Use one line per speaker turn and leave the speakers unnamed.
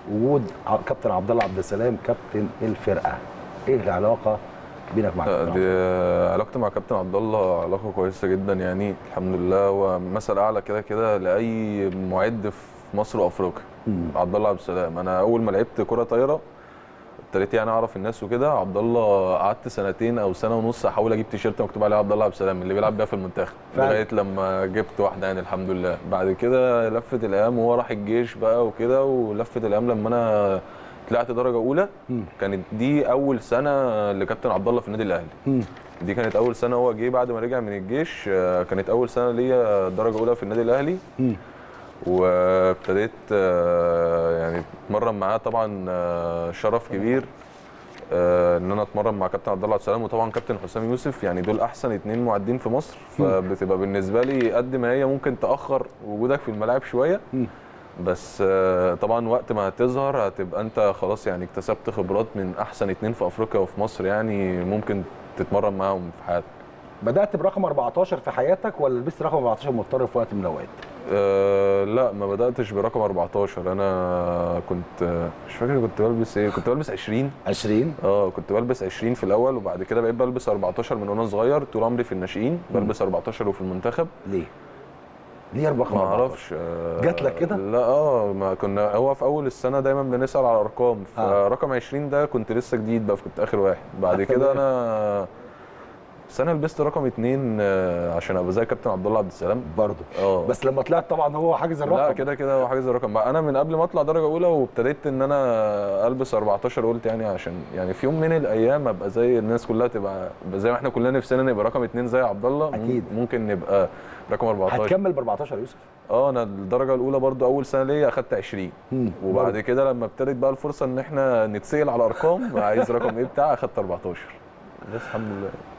وجود ع- كابتن عبد الله عبد السلام كابتن الفرقه ايه العلاقه بينك مع
لا،
كابتن
دي
عبد الله؟
علاقتي مع كابتن عبد الله علاقه كويسه جدا يعني الحمد لله هو مثل اعلى كده كده لاي معد في مصر وافريقيا
مم.
عبد الله عبد السلام انا اول ما لعبت كره طايره ابتديت يعني اعرف الناس وكده عبد الله قعدت سنتين او سنه ونص احاول اجيب تيشيرت مكتوب عليه عبد الله عبد السلام اللي بيلعب بيها في المنتخب
فعلا.
لغايه لما جبت واحده يعني الحمد لله بعد كده لفت الايام وهو راح الجيش بقى وكده ولفت الايام لما انا طلعت درجه اولى
مم.
كانت دي اول سنه لكابتن عبد الله في النادي الاهلي
مم.
دي كانت اول سنه هو جه بعد ما رجع من الجيش آه، كانت اول سنه ليا درجه اولى في النادي الاهلي
مم.
وابتديت آه، يعني اتمرن معاه طبعا آه، شرف كبير آه، ان انا اتمرن مع كابتن عبد الله عبد السلام وطبعا كابتن حسام يوسف يعني دول احسن اتنين معدين في مصر فبتبقى بالنسبه لي قد ما هي ممكن تاخر وجودك في الملاعب شويه
مم.
بس آه، طبعا وقت ما هتظهر هتبقى انت خلاص يعني اكتسبت خبرات من احسن اتنين في افريقيا وفي مصر يعني ممكن تتمرن معاهم في حياتك
بدات برقم 14 في حياتك ولا لبست رقم 14 مضطر في وقت من الاوقات
أه لا ما بداتش برقم 14 انا كنت آه، مش فاكر كنت بلبس ايه كنت بلبس 20
20
اه كنت بلبس 20 في الاول وبعد كده بقيت بلبس 14 من وانا صغير طول عمري في الناشئين بلبس 14 وفي المنتخب
ليه ليه رقم
ما
14
اعرفش آه،
جات لك كده؟
لا اه ما كنا هو في اول السنه دايما بنسال على ارقام
آه.
فرقم 20 ده كنت لسه جديد بقى كنت اخر واحد بعد
آخر
كده
واحد.
انا بس انا لبست رقم اتنين آه، عشان ابقى زي كابتن عبد الله عبد السلام
برضه
اه
بس لما طلعت طبعا هو حاجز الرقم
لا كده كده هو حاجز الرقم بقى انا من قبل ما اطلع درجه اولى وابتديت ان انا البس 14 قلت يعني عشان يعني في يوم من الايام ابقى زي الناس كلها تبقى أبقى زي ما احنا كلنا نفسنا نبقى رقم اتنين زي عبد الله
أكيد.
ممكن نبقى رقم 14
هتكمل ب 14 يا يوسف
اه انا الدرجه الاولى برضو اول سنه ليا اخدت 20
مم.
وبعد
برضه.
كده لما ابتدت بقى الفرصه ان احنا نتسال على ارقام عايز رقم ايه بتاع اخدت 14 بس الحمد لله